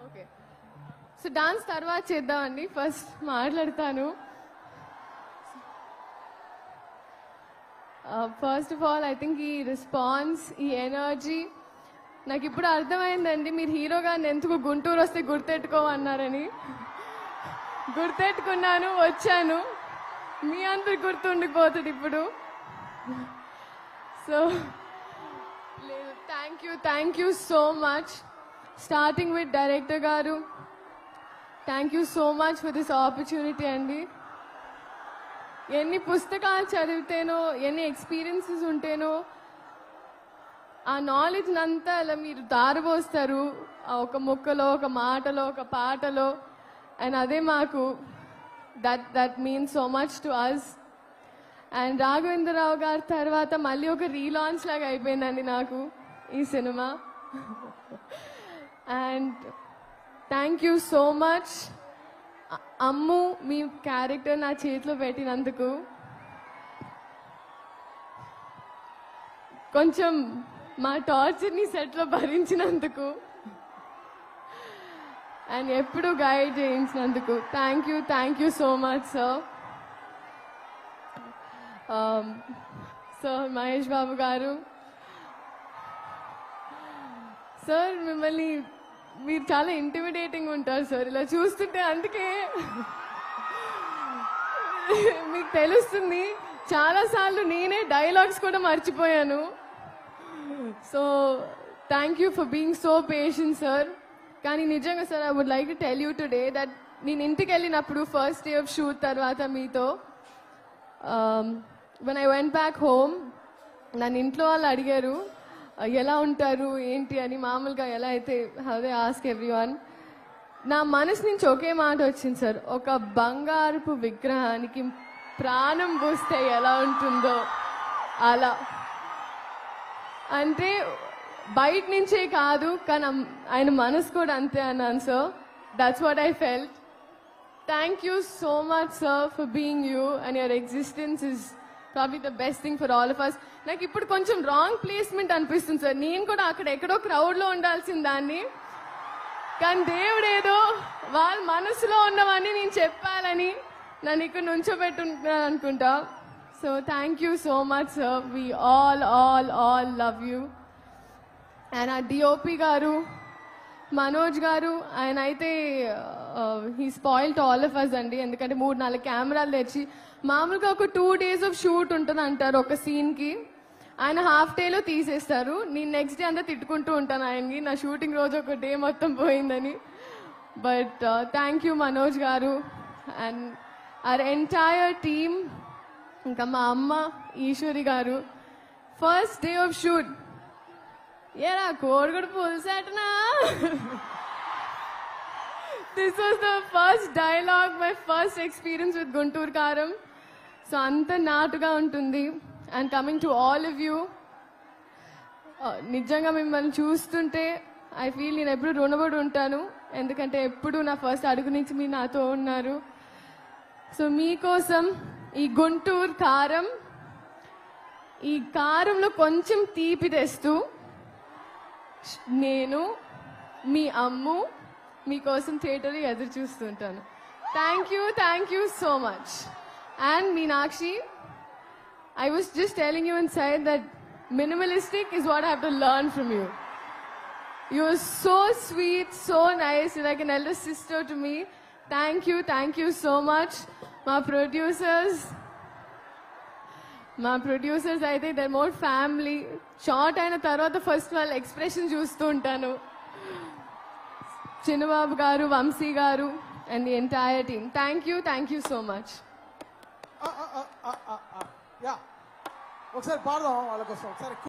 Okay so dance తర్వాత చేద్దామండి first మాట్లాడతాను first of all I think ఈ రెస్పాన్స్ ఈ ఎనర్జీ నాకు ఇప్పుడు అర్థమైందండి మీరు హీరో గారిని ఎందుకు గుంటూరు వస్తే గుర్తెట్టుకోమన్నారని గుర్తెట్టుకున్నాను వచ్చాను మీ అందరు గుర్తుండిపోతుంది ఇప్పుడు సో లేదు thank you thank you so much starting with director గారు thank you so much for this opportunity అండి ఎన్ని పుస్తకాలు చదివితేనో ఎన్ని ఎక్స్పీరియన్సెస్ ఉంటేనో ఆ నాలెడ్జ్ అంతా అలా మీరు దారబోస్తారు ఆ ఒక ముక్కలో ఒక మాటలో ఒక పాటలో అండ్ అదే మాకు that that means so much to us and Raghavendra Rao గారి తర్వాత మళ్ళీ ఒక రీలాంచ్ లాగా అయిపోయిందండి నాకు ఈ cinema and thank you so much Ammu మీ క్యారెక్టర్ నా చేతిలో పెట్టినందుకు కొంచెం మా టార్చర్ని సెట్లో భరించినందుకు అండ్ ఎప్పుడు గైడ్ చేయించినందుకు thank you thank you so much sir sir Mahesh Babu గారు సార్ మిమ్మల్ని మీరు చాలా ఇంటిమిడేటింగ్ ఉంటారు సార్ ఇలా చూస్తుంటే అందుకే మీకు తెలుస్తుంది చాలా సార్లు నేనే డైలాగ్స్ కూడా మర్చిపోయాను so thank you for being so patient sir కానీ నిజంగా sir I would like to tell you today that నేను ఇంటికి వెళ్ళినప్పుడు ఫస్ట్ డే ఆఫ్ షూట్ తర్వాత మీతో when I went back home నన్ను ఇంట్లో వాళ్ళు అడిగారు "Uh, ఎలా ఉంటారు ఏంటి అని మామూలుగా ఎలా అయితే అదే ఆస్క్ ఎవ్రీ వన్ నా మనసు నుంచి ఒకే మాట వచ్చింది సార్ ఒక బంగారపు విగ్రహానికి ప్రాణం పూస్తే ఎలా ఉంటుందో అలా అంటే బయట నుంచే కాదు కానీ అమ్- ఆయన మనసు కూడా అంతే అన్నాను sir that's what I felt thank you so much sir for being you and your existence is probably the best thing for all of us నాకు ఇప్పుడు కొంచెం రాంగ్ ప్లేస్మెంట్ అనిపిస్తుంది సార్ నేను కూడా అక్కడ ఎక్కడో క్రౌడ్లో ఉండాల్సిన దాన్ని కానీ దేవుడు ఏదో వాళ్ళ మనసులో ఉన్నవన్నీ నేను చెప్పాలని నన్ను ఇక్కడ నుంచోబెట్టుకుంటున్నాను అనుకుంటా so thank you so much sir we all all all love you and uh DOP garu Manoj garu ఆయన అయితే he spoil to all of us అండి ఎందుకంటే మూడు నాలుగు కెమెరాలు తెచ్చి మామూలుగా ఒక టూ డేస్ ఆఫ్ షూట్ ఉంటుంది అంటారు ఒక సీన్కి ఆయన హాఫ్ డేలో తీసేస్తారు నేను నెక్స్ట్ డే అంతా తిట్టుకుంటూ ఉంటాను ఆయనకి నా షూటింగ్ రోజు ఒక డే మొత్తం పోయిందని బట్ థ్యాంక్ యూ మనోజ్ గారు అండ్ ఆర్ ఎంటైర్ టీమ్ ఇంకా మా అమ్మ ఈశ్వరి గారు ఫస్ట్ డే ఆఫ్ షూట్ ఏరా కోడిగుడు పులిసేటనా this was the first dialogue my first experience with Guntur Kaaram so అంత నాటుగా ఉంటుంది and coming to all of you నిజంగా మిమ్మల్ని చూస్తుంటే ఐ ఫీల్ నేను ఎప్పుడు రుణపడి ఉంటాను ఎందుకంటే ఎప్పుడు నా ఫస్ట్ అడుగు నుంచి మీరు నాతో ఉన్నారు సో మీకోసం ఈ గుంటూరు కారం ఈ కారంలో కొంచెం తీపి తెస్తూ నేను మీ అమ్ము మీకోసం థియేటర్ ఎదురు చూస్తుంటాను thank you thank you so much and Meenakshi I was just telling you inside that minimalistic is what I have to learn from you. You're so sweet, so nice. You're like an elder sister to me. Thank you, thank you so much. My producers, మా producers అయితే they're more family start అయిన తర్వాత first వాళ్ళ expression చూస్తూ ఉంటాను చిన్నబాబు garu Vamsi garu and the entire team thank you thank you so much yeah ఒకసారి పాడదాం వాళ్ళ కోసం ఒకసారి